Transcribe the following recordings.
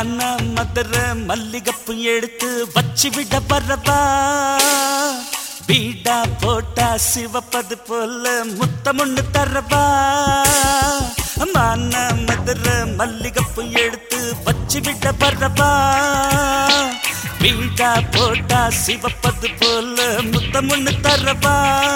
மான மதுர மல்லிகப்பு எடுத்து வச்சு விட வரவா பீடா போட்டா சிவப்பது போல முத்தமுன்னு தரவா மான மதுர மல்லிகப்பு எடுத்து வச்சு விட வரவா பீடா போட்டா சிவப்பது போல முத்தமுன்னு தரவா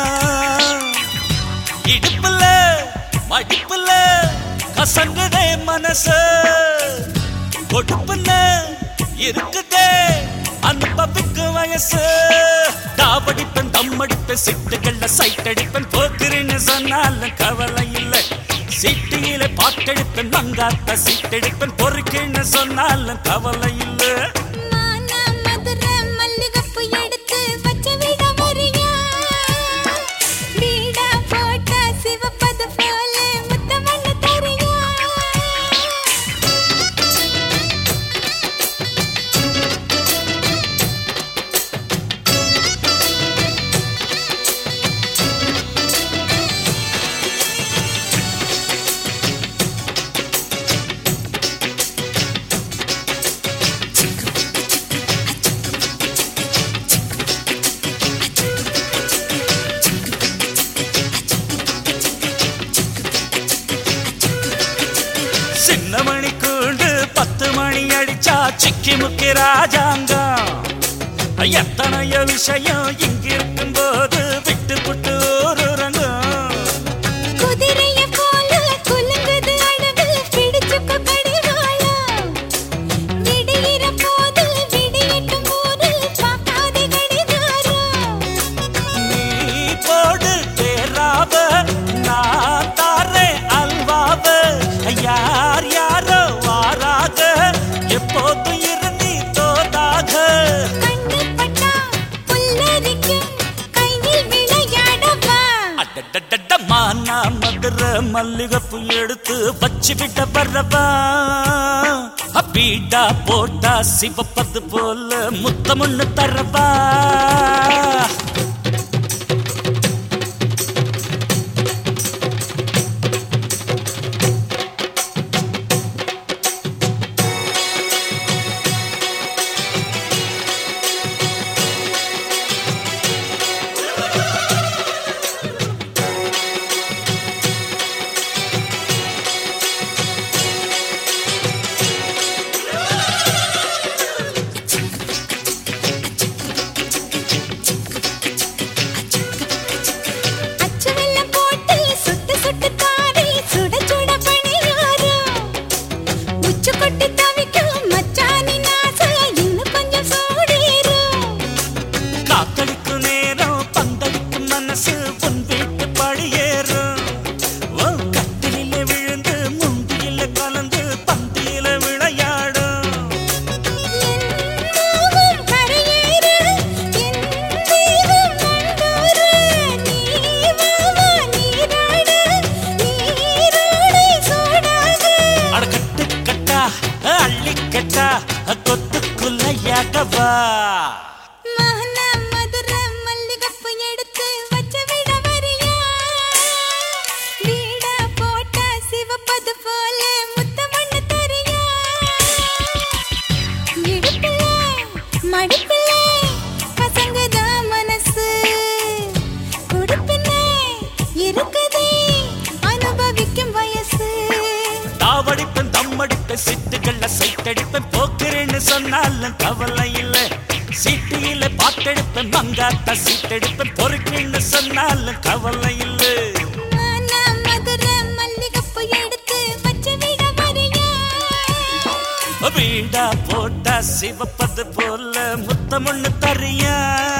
இடுப்புல மடிப்புல கசங்குதே மனசு கொடுப்புல இருக்குதே அனுபவிக்கு வயசு தாவடிப்பன் தம்மடிப்பன் சிட்டுகள்ல சைட்டடிப்பன் போக்குறேன்னு சொன்னாலும் கவலை இல்லை சிட்டியில பாட்டெடுப்பன் மங்காத்த சீட்டெடுப்பன் பொறுக்குன்னு சொன்னாலும் கவலை இல்லை மானா மதுர மல்லிகைப்பூ எடுத்து வச்சு விட வரியா? வீடா போட்டா சிவப்பது போல முத்தமண்ணு தரியா? சின்ன மணி கூண்டு பத்து மணி அடிச்சா சிக்கி முக்கி ராஜாங்கம் எத்தனையோ விஷயம் இங்கிருக்கும் போது விட்டு புட்டு ஊருறங்கும் குதிரைய போல குலுங்குது அழகு, பிடிச்சுக்கோ கடிவாளம். விடியிற போது விடியட்டும் போது பார்க்காதே கடிகாரம். நீ போடு தேராவ நான் தாரே அல்வாவ யார் யாரோ வாராக எப்போதும் இருந்தி தோதாக கண்ணு பட்டா புல்லரிக்கும், கையில் விளையாடவா அடடடட மானா மதுர மல்லிகைப்பூ எடுத்து வச்சு விட வரவா பீடா போட்டா சிவப்பது போல முத்தமுன்னு தரவா அச்சு வெல்லம் போட்டு சுட்டு சுட்டு தாரி சுட சுட பணியாரம் உச்சு கொட்டி தவிக்கும் மச்சானி நாச இன்னும் கொஞ்சம் சூடேறும் காத்தடிக்கும் நேரம் பந்தடிக்கும் மனசு உன் வீட்டு படியேறும் உன் கட்டிலில விழுந்து முந்தியில கலந்து பந்தியில விளையாடும் என் மோகம் கரையேறு என் தெய்வம் நண்டோரு நீ வாவா நீராடு நீரோடை சூடாக அட கட்டு கட்டா அள்ளி கட்டா கொத்துக்குள்ளையாகவா மகனா மதுர மல்லிகைப்பூ எடுத்து வச்சு விட வரியா? வீடா போட்டா சிவப்பது போல முத்தமண்ணு தரியா? இடுப்புல, மடிப்புல கசங்குதா மனசு. கொடுப்பின இருக்குதே அனுபவிக்கும் வயசு தாவடிப்பேன் தம்மடிப்பேன் சிட்டுகள்ல சைட்டடிப்பேன் போக்குறேன்னு சொன்னாலும் கவலை இல்லை சீட்டியில பாட்டெடுப்பேன் மங்காத்தா சீட்டெடுப்பேன் பொறுக்குன்னு சொன்னாலும் கவலை இல்லை மானா மதுர மல்லிகைப்பூ எடுத்து வச்சு விட வரியா? வீடா போட்டா சிவப்பது போல முத்தமுன்னு தரியா